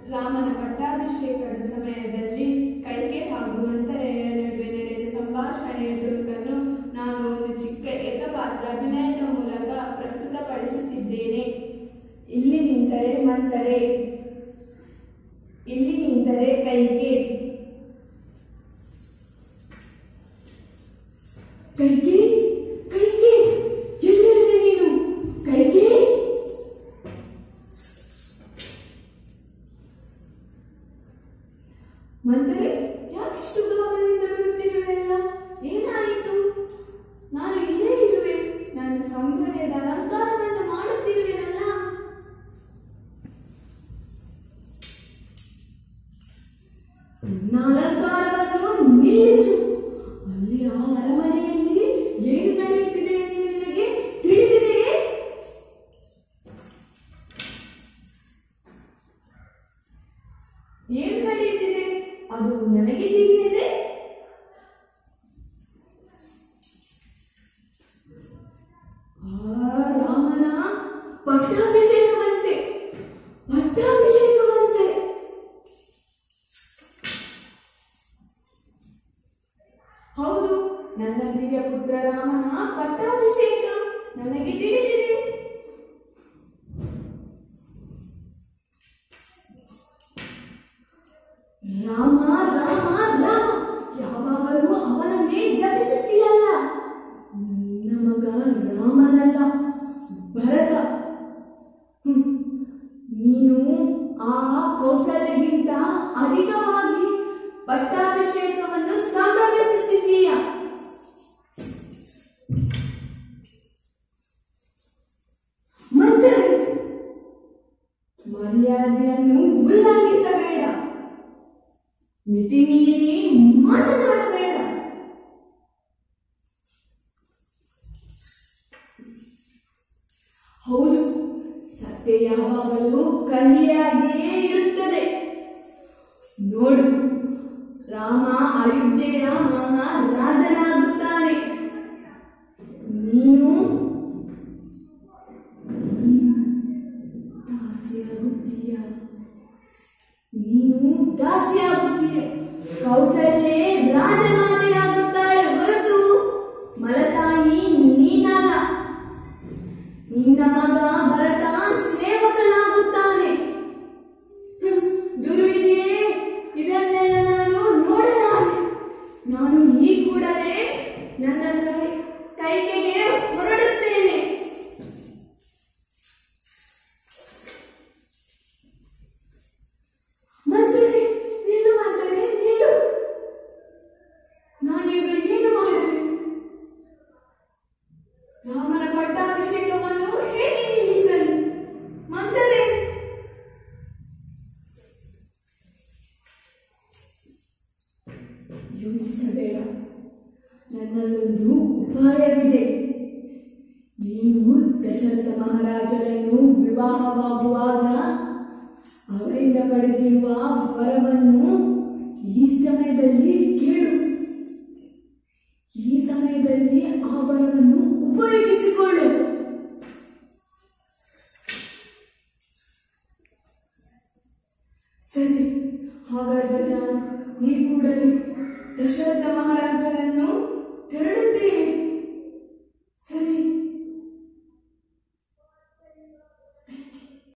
ರಾಮನ ಪಟ್ಟಾಭಿಷೇಕದ ಸಮಯದಲ್ಲಿ ಕೈಕೆ ಹಾಗೂ ಮಂಥರೆಯ ನಡುವೆ ನಡೆದ ಸಂಭಾಷಣೆಯ ತುಣುಕನ್ನು ನಾನು ಒಂದು ಚಿಕ್ಕ ಏಕಪಾತ್ರ ಅಭಿನಯದ ಮೂಲಕ ಪ್ರಸ್ತುತಪಡಿಸುತ್ತಿದ್ದೇನೆ ಇಲ್ಲಿ ನಿಂತರೆ ಮಂಥರೆ ಇಲ್ಲಿ ನಿಂತರೆ ಕೈಕೆ ಕೈಕೆ ಕೈಕೆ ಎಲ್ಲಿರುವೆ ನೀನು ಕೈಕೆ ಮಂದರೆ ಯಾಕಿಷ್ಟು ಗಾಬರಿಯಿಂದ ಬರುತ್ತಿರುವೆಯಲ್ಲ ಏನಾಯಿತು ನಾನು ಇಲ್ಲೇ ಇರುವೆ ನನ್ನ ಸೌಂದರ್ಯದ ಅಲಂಕಾರವನ್ನು ಮಾಡುತ್ತಿರುವೆನಲ್ಲ ನನ್ನ ಅಲಂಕಾರವನ್ನು ನಿಲ್ಲಿಸು ಅಲ್ಲಿ ಆ ಅರಮನೆಯಲ್ಲಿ ಏನು ನಡೆಯುತ್ತಿದೆ ಎಂದು ನಿನಗೆ ತಿಳಿದಿದೆಯೇ ಏನು ನಡೆಯುತ್ತಿದೆ ಅದು ನನಗೆ ತಿಳಿಯದೆ ಆ ರಾಮನ ಪಟ್ಟಾಭಿಷೇಕವಂತೆ ಪಟ್ಟಾಭಿಷೇಕವಂತೆ ಹೌದು ನನ್ನ ಪ್ರಿಯ ಪುತ್ರ ರಾಮನ ಪಟ್ಟಾಭಿಷೇಕ ನನಗೆ ತಿಳಿದಿದೆ ರಾಮ ರಾಮ ರಾಮ ಯಾವಾಗಲೂ ಅವನನ್ನೇ ಜಪಿಸುತ್ತೀಯಲ್ಲ ನಿನ್ನ ಮಗ ರಾಮನಲ್ಲ ಭರತ ಹ್ಮ್. ನೀನು ಆ ಕೌಸಲ್ಯಗಿಂತ ಅಧಿಕವಾಗಿ ಪಟ್ಟಾಭಿಷೇಕವನ್ನು ಸಂಭ್ರಮಿಸುತ್ತಿದ್ದೀಯ ಮಂತ್ರಿ ಮರ್ಯಾದೆಯನ್ನು ಉಲ್ಲಂಘಿಸಬೇಡ ಮಿತಿ ಮೀರಿ ಮಾತನಾಡಬೇಡ ಹೌದು ಸತ್ಯ ಯಾವಾಗಲೂ ಕಹಿಯಾಗಿಯೇ ಇರುತ್ತದೆ ನೋಡು ರಾಮ ಅಯೋಧ್ಯೆಯ ಮಹಾರಾಜನಾಗುತ್ತಾನೆ ನೀನು ದಾಸಿಯಾಗುತ್ತೀಯ ನೀನು ದಾಸಿಯಾಗುತ್ತೀಯ ಕೌಸಲ್ಯೆ ರಾಜಮಾತೆಯಾಗುತ್ತಾಳೆ ಹೊರತು ಮಲತಾಯಿ ನೀನಲ್ಲ ನಿನ್ನ ಮಗ ಭರತ ಸೇವಕನಾಗುತ್ತಾನೆ ಹ್ಮ್, ದುರ್ವಿಧಿಯೇ ಇದನ್ನೆಲ್ಲ ನಾನು ನೋಡಲಾರೆ ನಾನು ಈ ಕೂಡಲೇ ನನ್ನ ಕೈ ಕೈಕೆಗೆ ಹೊರಡುತ್ತೇನೆ ಮಂತ್ರಿ ನಿಲ್ಲು ಮಂತ್ರಿ ನಿಲ್ಲು ನಾನೀಗ ಏನು ಮಾಡಲಿ ರಾಮನ ಪಟ್ಟಾಭಿಷೇಕವನ್ನು ಹೇಗೆ ನಿಲ್ಲಿಸಲಿ ಮಂತ್ರಿ ಯೋಚಿಸಬೇಡ ನನ್ನಲ್ಲೊಂದು ಉಪಾಯವಿದೆ ನೀನು ದಶರಥ ಮಹಾರಾಜರನ್ನು ವಿವಾಹವಾಗುವಾಗ ಅವರಿಂದ ಪಡೆದಿರುವ ವರವನ್ನು ಈ ಸಮಯದಲ್ಲಿ ಕೇಳು ಈ ಸಮಯದಲ್ಲಿ ಆ ವರವನ್ನು ಉಪಯೋಗಿಸಿಕೊಳ್ಳು ಸರಿ ಹಾಗಾದರೆ ನಾನು ಈ ಕೂಡಲೇ ದಶರಥ ಮಹಾರಾಜರನ್ನು ತೆರಳುತ್ತೇನೆ